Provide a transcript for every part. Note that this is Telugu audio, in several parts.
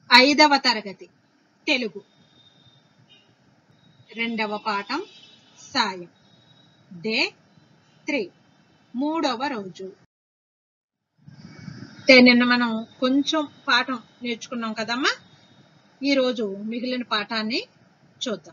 ఐదవ తరగతి తెలుగు రెండవ పాఠం సాయం డే త్రీ మూడవ రోజు అంటే నిన్న మనం కొంచెం పాఠం నేర్చుకున్నాం కదమ్మా ఈరోజు మిగిలిన పాఠాన్ని చూద్దాం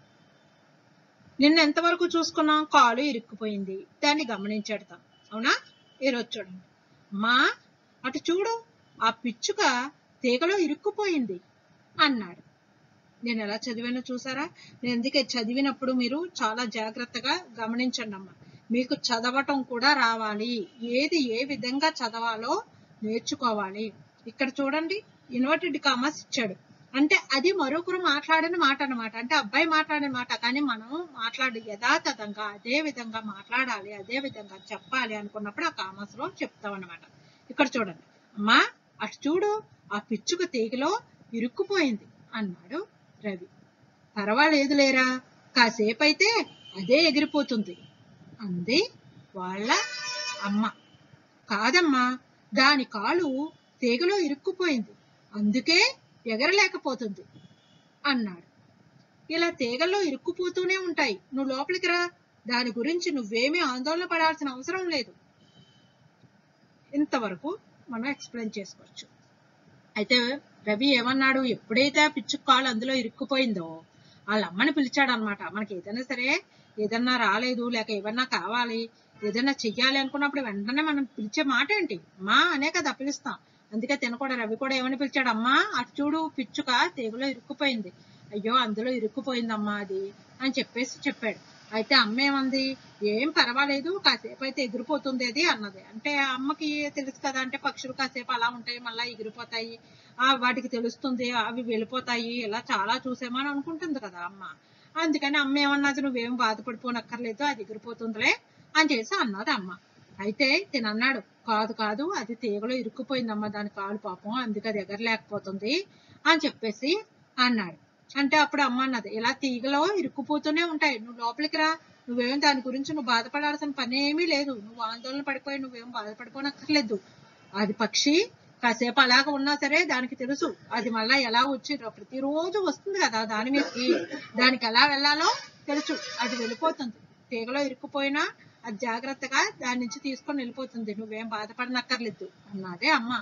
నిన్న ఎంతవరకు చూసుకున్నాం కాలు ఇరుక్కుపోయింది దాన్ని గమనించేడతాం అవునా ఈరోజు చూడండి మా అటు చూడు ఆ పిచ్చుక తీగలో ఇరుక్కుపోయింది అన్నాడు నేను ఎలా చదివానో చూసారా నేను అందుకే చదివినప్పుడు మీరు చాలా జాగ్రత్తగా గమనించండి అమ్మా మీకు చదవటం కూడా రావాలి ఏది ఏ విధంగా చదవాలో నేర్చుకోవాలి ఇక్కడ చూడండి ఇన్వర్టెడ్ కామర్స్ ఇచ్చాడు అంటే అది మరొకరు మాట్లాడిన మాట అన్నమాట అంటే అబ్బాయి మాట్లాడిన మాట కానీ మనం మాట్లాడి యథాతథంగా అదే విధంగా మాట్లాడాలి అదే విధంగా చెప్పాలి అనుకున్నప్పుడు ఆ కామర్స్ లో చెప్తాం అన్నమాట ఇక్కడ చూడండి అమ్మా అటు చూడు ఆ పిచ్చుక తీగలో ఇరుక్కుపోయింది అన్నాడు రవి పర్వాలేదు లేరా కాసేపు అయితే అదే ఎగిరిపోతుంది అంది వాళ్ళ అమ్మ కాదమ్మా దాని కాలు తీగలో ఇరుక్కుపోయింది అందుకే ఎగరలేకపోతుంది అన్నాడు ఇలా తీగల్లో ఇరుక్కుపోతూనే ఉంటాయి నువ్వు లోపలికి రా దాని గురించి నువ్వేమీ ఆందోళన పడాల్సిన అవసరం లేదు ఇంతవరకు మనం ఎక్స్ప్లెయిన్ చేసుకోవచ్చు అయితే రవి ఏమన్నాడు ఎప్పుడైతే ఆ పిచ్చు కాలు అందులో ఇరుక్కుపోయిందో వాళ్ళ అమ్మని పిలిచాడు అనమాట మనకి ఏదైనా సరే ఏదన్నా రాలేదు లేక ఏమన్నా కావాలి ఏదైనా చెయ్యాలి అనుకున్నప్పుడు వెంటనే మనం పిలిచే మాట ఏంటి మా అనే కదా పిలుస్తాం అందుకే తిన కూడా రవి కూడా ఏమని పిలిచాడు అమ్మా అటు చూడు పిచ్చుక తీగలో ఇరుక్కుపోయింది అయ్యో అందులో ఇరుక్కుపోయిందమ్మా అది అని చెప్పేసి చెప్పాడు అయితే అమ్మ ఏమంది ఏం పర్వాలేదు కాసేపు అయితే ఎగిరిపోతుంది అది అన్నది అంటే ఆ అమ్మకి తెలుసు కదా అంటే పక్షులు కాసేపు అలా ఉంటాయి మళ్ళీ ఎగిరిపోతాయి ఆ వాటికి తెలుస్తుంది అవి వెళ్ళిపోతాయి ఇలా చాలా చూసామని అనుకుంటుంది కదా అమ్మ అందుకని అమ్మ ఏమన్నది నువ్వేం బాధపడిపోనక్కర్లేదు అది ఎగిరిపోతుందిలే అని చేసి అన్నది అమ్మ అయితే తిన అన్నాడు కాదు కాదు అది తీగలో ఇరుక్కుపోయిందమ్మా దాని కాలు పాపం అందుకే అది ఎగరలేకపోతుంది అని చెప్పేసి అన్నాడు అంటే అప్పుడు అమ్మ అన్నది ఇలా తీగలో ఇరుక్కుపోతూనే ఉంటాయి నువ్వు లోపలికి రా నువ్వేం దాని గురించి నువ్వు బాధపడాల్సిన పని ఏమీ లేదు నువ్వు ఆందోళన పడిపోయి నువ్వేం బాధపడిపోనక్కర్లేదు అది పక్షి కాసేపు అలాగ ఉన్నా సరే దానికి తెలుసు అది మళ్ళా ఎలా వచ్చి ప్రతిరోజు వస్తుంది కదా దాని మీదకి దానికి ఎలా వెళ్ళాలో తెలుసు అది వెళ్ళిపోతుంది తీగలో ఇరుక్కుపోయినా అది జాగ్రత్తగా దాని నుంచి తీసుకొని వెళ్ళిపోతుంది నువ్వేం బాధపడనక్కర్లేదు అన్నదే అమ్మ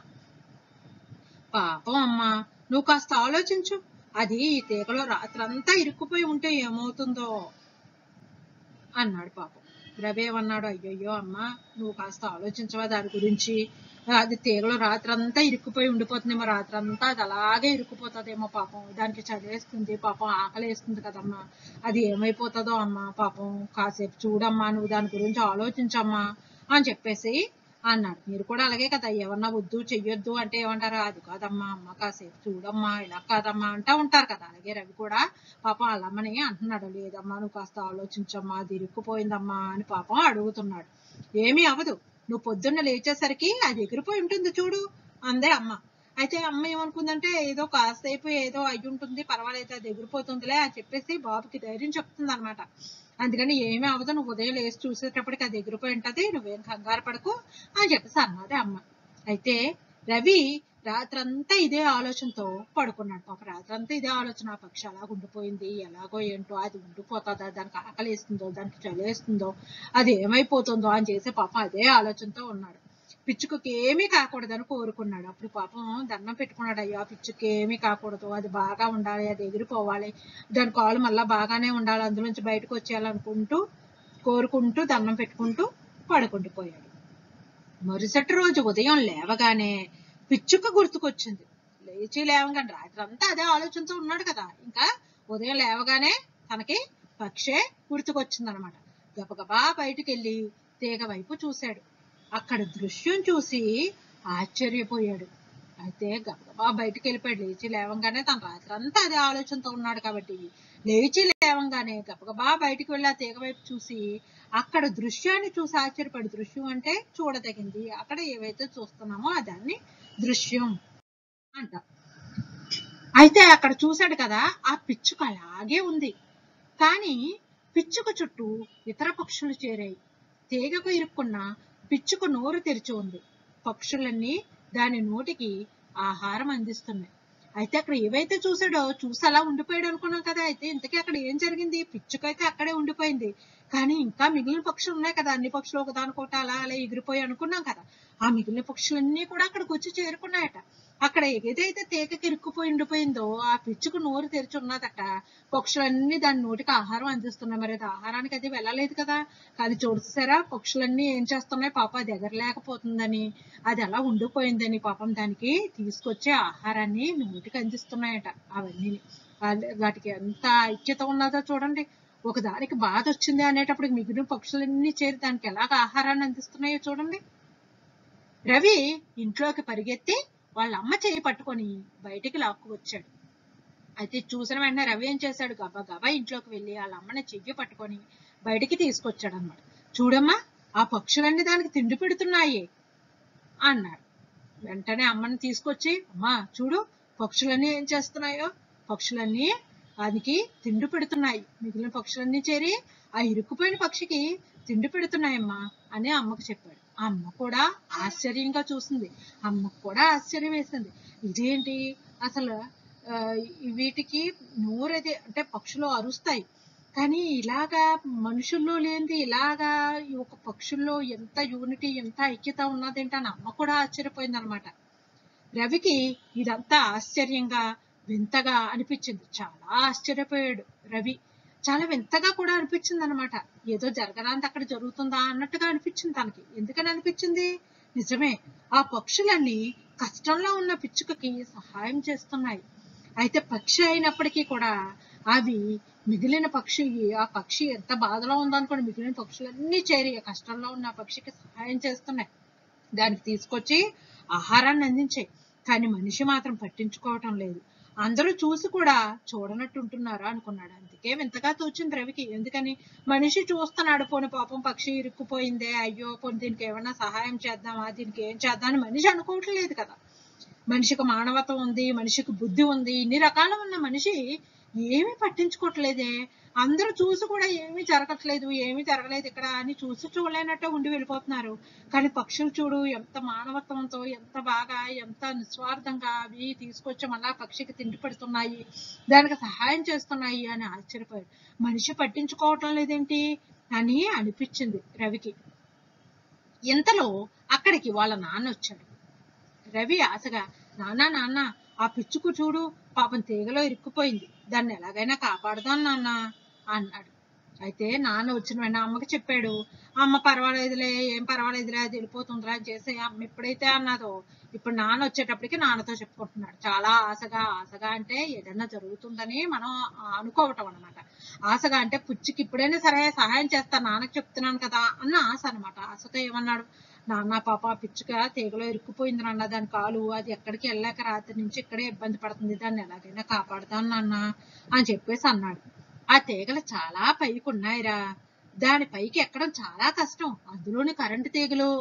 పాపం అమ్మ నువ్వు కాస్త ఆలోచించు అది ఈ తీగలో రాత్రంతా ఇరుక్కుపోయి ఉంటే ఏమవుతుందో అన్నాడు పాపం రవి ఏమన్నాడు అయ్యయ్యో అమ్మ నువ్వు కాస్త ఆలోచించవా దాని గురించి అది తీగలో రాత్రంతా ఇరుక్కుపోయి ఉండిపోతుందేమో రాత్రంతా అది అలాగే ఇరుక్కుపోతుందేమో పాపం దానికి చదివేస్తుంది పాపం ఆకలి వేస్తుంది కదమ్మా అది ఏమైపోతుందో అమ్మా పాపం కాసేపు చూడమ్మా నువ్వు దాని గురించి ఆలోచించమ్మా అని చెప్పేసి అన్నాడు మీరు కూడా అలాగే కదా ఏమన్నా వద్దు చెయ్యొద్దు అంటే ఏమంటారు అది కాదమ్మా అమ్మ కాసేపు చూడమ్మా ఇలా కాదమ్మా అంటా ఉంటారు కదా అలాగే రవి కూడా పాపం వాళ్ళమ్మని అంటున్నాడు లేదమ్మా నువ్వు కాస్త ఆలోచించమ్మా అది ఇరుక్కుపోయిందమ్మా అని పాపం అడుగుతున్నాడు ఏమీ అవ్వదు నువ్వు పొద్దున్న లేచేసరికి అది ఎగిరిపోయి ఉంటుంది చూడు అందే అమ్మ అయితే అమ్మ ఏమనుకుందంటే ఏదో కాసేపు ఏదో అయ్యి ఉంటుంది పర్వాలేదు అది ఎగిరిపోతుందిలే అని చెప్పేసి బాబుకి ధైర్యం చెప్తుంది అనమాట అందుకని ఏమీ అవ్వదు నువ్వు ఉదయం లేచి చూసేటప్పటికి అది ఎగిరిపోయి ఉంటది నువ్వేం కంగారు పడకు అని చెప్పేసి అన్నది అమ్మ అయితే రవి రాత్రంతా ఇదే ఆలోచనతో పడుకున్నాడు పాప రాత్రంతా ఇదే ఆలోచన ఆ పక్షి అలాగ ఉండిపోయింది ఎలాగో ఏంటో అది ఉండిపోతుందా దానికి ఆకలి వేస్తుందో దానికి చలి వేస్తుందో అది ఏమైపోతుందో అని చేసే పాప అదే ఆలోచనతో ఉన్నాడు పిచ్చుకకి ఏమీ కాకూడదని కోరుకున్నాడు అప్పుడు పాపం దండం పెట్టుకున్నాడు అయ్యో పిచ్చుకి ఏమీ కాకూడదు అది బాగా ఉండాలి అది ఎగిరిపోవాలి దాని కాలు మళ్ళా బాగానే ఉండాలి అందులోంచి బయటకు వచ్చేయాలనుకుంటూ కోరుకుంటూ దండం పెట్టుకుంటూ పడుకుంటూ మరుసటి రోజు ఉదయం లేవగానే పిచ్చుక గుర్తుకొచ్చింది లేచి లేవగానే రాత్రి అంతా అదే ఆలోచనతో ఉన్నాడు కదా ఇంకా ఉదయం లేవగానే తనకి పక్షే గుర్తుకొచ్చింది అనమాట గబగబా బయటికి వెళ్ళి తీగ వైపు చూశాడు అక్కడ దృశ్యం చూసి ఆశ్చర్యపోయాడు అయితే గబగబా బయటికి వెళ్ళిపోయాడు లేచి లేవంగానే తన రాత్రి అంతా అదే ఆలోచనతో ఉన్నాడు కాబట్టి లేచి లేవంగానే గబగబా బయటికి వెళ్ళి ఆ తీగ వైపు చూసి అక్కడ దృశ్యాన్ని చూసి ఆశ్చర్యపడి దృశ్యం అంటే చూడదగింది అక్కడ ఏవైతే చూస్తున్నామో దాన్ని దృశ్యం అంట అయితే అక్కడ చూశాడు కదా ఆ పిచ్చుక అలాగే ఉంది కానీ పిచ్చుక చుట్టూ ఇతర పక్షులు చేరాయి తీగకు ఇరుక్కున్న పిచ్చుక నోరు తెరిచి ఉంది పక్షులన్నీ దాని నోటికి ఆహారం అందిస్తున్నాయి అయితే అక్కడ ఏవైతే చూసాడో చూసి అలా ఉండిపోయాడు అనుకున్నాం కదా అయితే ఇంతకీ అక్కడ ఏం జరిగింది పిచ్చుకైతే అక్కడే ఉండిపోయింది కానీ ఇంకా మిగిలిన పక్షులు ఉన్నాయి కదా అన్ని పక్షులు ఒకదానికోట అలా అలా ఎగిరిపోయి అనుకున్నాం కదా ఆ మిగిలిన పక్షులన్నీ కూడా అక్కడికి వచ్చి చేరుకున్నాయట అక్కడ ఏదైతే తేకకి ఇరుక్కుపోయి ఉండిపోయిందో ఆ పిచ్చుకు నోరు తెరిచి ఉన్నదట పక్షులన్నీ దాని నోటికి ఆహారం అందిస్తున్నాయి మరి అది ఆహారానికి అది వెళ్ళలేదు కదా అది చూడసారా పక్షులన్నీ ఏం చేస్తున్నాయి పాప అది ఎగరలేకపోతుందని అది అలా ఉండిపోయిందని పాపం దానికి తీసుకొచ్చే ఆహారాన్ని నోటికి అందిస్తున్నాయట అవన్నీ వాళ్ళ- వాటికి ఎంత ఐక్యత ఉన్నదో చూడండి ఒకదానికి బాధ వచ్చింది అనేటప్పుడు మిగిలిన పక్షులన్నీ చేరి దానికి ఎలాగ ఆహారాన్ని అందిస్తున్నాయో చూడండి రవి ఇంట్లోకి పరిగెత్తి వాళ్ళ అమ్మ చేయి పట్టుకొని బయటికి లాక్కు వచ్చాడు అయితే చూసిన వెంటనే రవి ఏం చేశాడు గబా గబా ఇంట్లోకి వెళ్ళి వాళ్ళ అమ్మని చెయ్యి పట్టుకొని బయటికి తీసుకొచ్చాడు అనమాట చూడమ్మా ఆ పక్షులన్నీ దానికి తిండి పెడుతున్నాయి అన్నాడు వెంటనే అమ్మని తీసుకొచ్చి అమ్మా చూడు పక్షులన్నీ ఏం చేస్తున్నాయో పక్షులన్నీ దానికి తిండి పెడుతున్నాయి మిగిలిన పక్షులన్నీ చేరి ఆ ఇరుక్కుపోయిన పక్షికి తిండి పెడుతున్నాయమ్మా అని అమ్మకు చెప్పాడు ఆ అమ్మ కూడా ఆశ్చర్యంగా చూసింది అమ్మకు కూడా ఆశ్చర్యం వేసింది ఇదేంటి అసలు ఆ, వీటికి నోరది అంటే పక్షులు అరుస్తాయి కానీ ఇలాగా మనుషుల్లో లేనిది ఇలాగా ఈ ఒక పక్షుల్లో ఎంత యూనిటీ ఎంత ఐక్యత ఉన్నదేంటి అని అమ్మ కూడా ఆశ్చర్యపోయింది అనమాట రవికి ఇదంతా ఆశ్చర్యంగా వింతగా అనిపించింది చాలా ఆశ్చర్యపోయాడు రవి చాలా వింతగా కూడా అనిపించింది అనమాట ఏదో జరగడానికి అక్కడ జరుగుతుందా అన్నట్టుగా అనిపించింది తనకి ఎందుకని అనిపించింది నిజమే ఆ పక్షులన్నీ కష్టంలో ఉన్న పిచ్చుకకి సహాయం చేస్తున్నాయి అయితే పక్షి అయినప్పటికీ కూడా అవి మిగిలిన పక్షి ఆ పక్షి ఎంత బాధలో ఉందనుకోండి మిగిలిన పక్షులన్నీ చేరి ఆ కష్టంలో ఉన్న ఆ పక్షికి సహాయం చేస్తున్నాయి దానికి తీసుకొచ్చి ఆహారాన్ని అందించాయి కానీ మనిషి మాత్రం పట్టించుకోవటం లేదు అందరూ చూసి కూడా చూడనట్టు ఉంటున్నారా అనుకున్నాడు అందుకే వింతగా తోచింది రవికి ఎందుకని మనిషి చూస్తున్నాడు పోని పాపం పక్షి ఇరుక్కుపోయిందే అయ్యో పోనీ దీనికి ఏమైనా సహాయం చేద్దామా దీనికి ఏం చేద్దాం అని మనిషి అనుకోవట్లేదు కదా మనిషికి మానవత్వం ఉంది మనిషికి బుద్ధి ఉంది ఇన్ని రకాల ఉన్న మనిషి ఏమీ పట్టించుకోవట్లేదే అందరూ చూసి కూడా ఏమీ జరగట్లేదు ఏమీ జరగలేదు ఇక్కడ అని చూసి చూడలేనట్టే ఉండి వెళ్ళిపోతున్నారు కానీ పక్షులు చూడు ఎంత మానవత్వంతో ఎంత బాగా ఎంత నిస్వార్థంగా అవి తీసుకొచ్చి మళ్ళా పక్షికి తిండి పెడుతున్నాయి దానికి సహాయం చేస్తున్నాయి అని ఆశ్చర్యపోయాడు మనిషి పట్టించుకోవటం లేదేంటి అని అనిపించింది రవికి ఇంతలో అక్కడికి వాళ్ళ నాన్న వచ్చాడు రవి ఆశగా నాన్న నాన్న ఆ పిచ్చుకు చూడు పాపం తీగలో ఇరుక్కుపోయింది దాన్ని ఎలాగైనా కాపాడుదాం నాన్న అన్నాడు అయితే నాన్న వచ్చిన వెంటనే అమ్మకి చెప్పాడు అమ్మ పర్వాలేదులే ఏం పర్వాలేదులే అది వెళ్ళిపోతుందిరా అని చేసి అమ్మ ఎప్పుడైతే అన్నదో ఇప్పుడు నాన్న వచ్చేటప్పటికి నాన్నతో చెప్పుకుంటున్నాడు చాలా ఆశగా ఆశగా అంటే ఏదైనా జరుగుతుందని మనం అనుకోవటం అన్నమాట ఆశగా అంటే పుచ్చికి ఇప్పుడైనా సరే సహాయం చేస్తా నాన్నకి చెప్తున్నాను కదా అన్న ఆశ అన్నమాట ఆశతో ఏమన్నాడు నాన్న పాప ఆ పిచ్చుక తీగలో ఇరుక్కుపోయింది నాన్న దాని కాలు అది ఎక్కడికి వెళ్ళాక రాత్రి నుంచి ఇక్కడే ఇబ్బంది పడుతుంది దాన్ని ఎలాగైనా కాపాడుతాను నాన్న అని చెప్పేసి అన్నాడు ఆ తీగలు చాలా పైకి ఉన్నాయిరా దాని పైకి ఎక్కడం చాలా కష్టం అందులోని కరెంటు తీగలు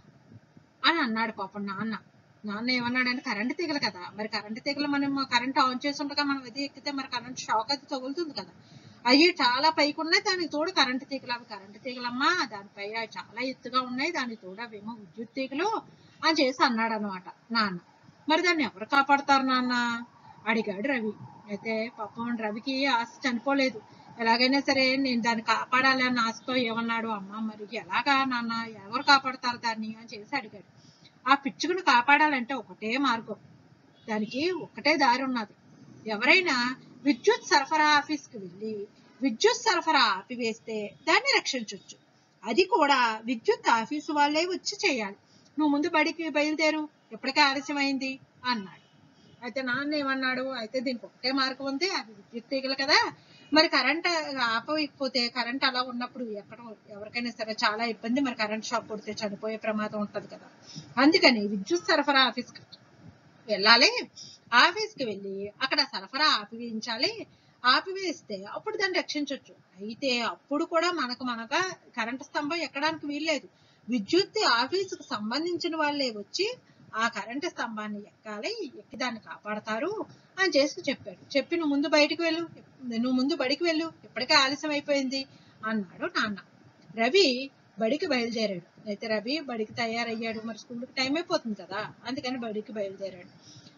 అని అన్నాడు పాపం నాన్న నాన్న ఏమన్నాడంటే కరెంటు తీగలు కదా మరి కరెంటు తీగలు మనం కరెంట్ ఆన్ చేసి ఉండగా మనం అది ఎక్కితే మరి కరెంట్ షాక్ అది తగులుతుంది కదా అవి చాలా పైకి ఉన్నాయి దానికి తోడు కరెంటు తీగలు అవి కరెంటు తీగలమ్మా దానిపై అవి చాలా ఎత్తుగా ఉన్నాయి దానికి తోడు అవేమో విద్యుత్ తీగలు అని చేసి అన్నాడు అనమాట నాన్న మరి దాన్ని ఎవరు కాపాడతారు నాన్న అడిగాడు రవి అయితే పాపం రవికి ఆశ చనిపోలేదు ఎలాగైనా సరే నేను దాన్ని కాపాడాలి అన్న ఆశతో ఏమన్నాడు అమ్మ మరి ఎలాగా నాన్న ఎవరు కాపాడతారు దాన్ని అని చేసి అడిగాడు ఆ పిచ్చుకుని కాపాడాలంటే ఒకటే మార్గం దానికి ఒకటే దారి ఉన్నది ఎవరైనా విద్యుత్ సరఫరా ఆఫీస్కి వెళ్ళి విద్యుత్ సరఫరా ఆపివేస్తే దాన్ని రక్షించవచ్చు అది కూడా విద్యుత్ ఆఫీసు వాళ్ళే వచ్చి చేయాలి నువ్వు ముందు బడికి బయలుదేరు ఎప్పటికే ఆలస్యమైంది అన్నాడు అయితే నాన్న ఏమన్నాడు అయితే దీనికి ఒకటే మార్గం ఉంది అది విద్యుత్ తీగలు కదా మరి కరెంట్ ఆపకపోతే కరెంట్ అలా ఉన్నప్పుడు ఎక్కడ ఎవరికైనా సరే చాలా ఇబ్బంది మరి కరెంట్ షాక్ కొడితే చనిపోయే ప్రమాదం ఉంటది కదా అందుకని విద్యుత్ సరఫరా ఆఫీస్కి వెళ్ళాలి ఆఫీస్కి వెళ్ళి అక్కడ సరఫరా ఆపివేయించాలి ఆపివేస్తే అప్పుడు దాన్ని రక్షించవచ్చు అయితే అప్పుడు కూడా మనకు మనగా కరెంటు స్తంభం ఎక్కడానికి వీల్లేదు విద్యుత్ ఆఫీసుకు సంబంధించిన వాళ్ళే వచ్చి ఆ కరెంటు స్తంభాన్ని ఎక్కాలి ఎక్కి దాన్ని కాపాడతారు అని చేసి చెప్పాడు చెప్పి నువ్వు ముందు బయటికి వెళ్ళు నువ్వు ముందు బడికి వెళ్ళు ఇప్పటికే ఆలస్యం అయిపోయింది అన్నాడు నాన్న రవి బడికి బయలుదేరాడు అయితే రవి బడికి తయారయ్యాడు మరి స్కూల్కి టైం అయిపోతుంది కదా అందుకని బడికి బయలుదేరాడు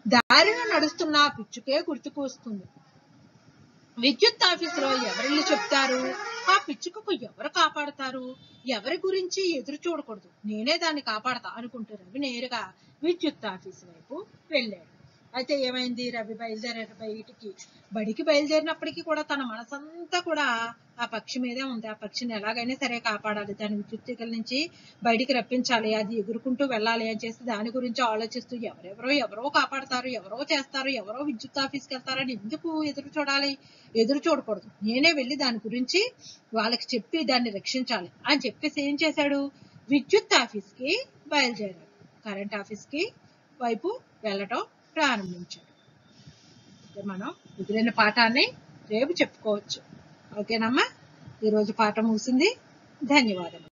దారిన నడుస్తున్న ఆ పిచ్చుకే గుర్తుకు వస్తుంది విద్యుత్ ఆఫీసులో ఎవరిల్లు చెప్తారు ఆ పిచ్చుకకు ఎవరు కాపాడతారు ఎవరి గురించి ఎదురు చూడకూడదు నేనే దాన్ని కాపాడతా అనుకుంటూ రవి నేరుగా విద్యుత్ ఆఫీసు వైపు వెళ్ళాడు అయితే ఏమైంది రవి బయలుదేరాడు బయటికి బడికి బయలుదేరినప్పటికీ కూడా తన మనసంతా కూడా ఆ పక్షి మీదే ఉంది ఆ పక్షిని ఎలాగైనా సరే కాపాడాలి దాని విద్యుత్ తీగల నుంచి బయటికి రప్పించాలి అది ఎగురుకుంటూ వెళ్ళాలి అని చేసి దాని గురించి ఆలోచిస్తూ ఎవరెవరో ఎవరో కాపాడతారు ఎవరో చేస్తారు ఎవరో విద్యుత్ ఆఫీస్కి వెళ్తారని ఎందుకు ఎదురు చూడాలి ఎదురు చూడకూడదు నేనే వెళ్ళి దాని గురించి వాళ్ళకి చెప్పి దాన్ని రక్షించాలి అని చెప్పేసి ఏం చేశాడు విద్యుత్ ఆఫీస్కి బయలుదేరాడు కరెంట్ ఆఫీస్కి వైపు వెళ్ళటం ప్రారంభించాడు అయితే మనం మిగిలిన పాఠాన్ని రేపు చెప్పుకోవచ్చు ఓకేనమ్మా ఈరోజు పాఠం ముగిసింది ధన్యవాదాలు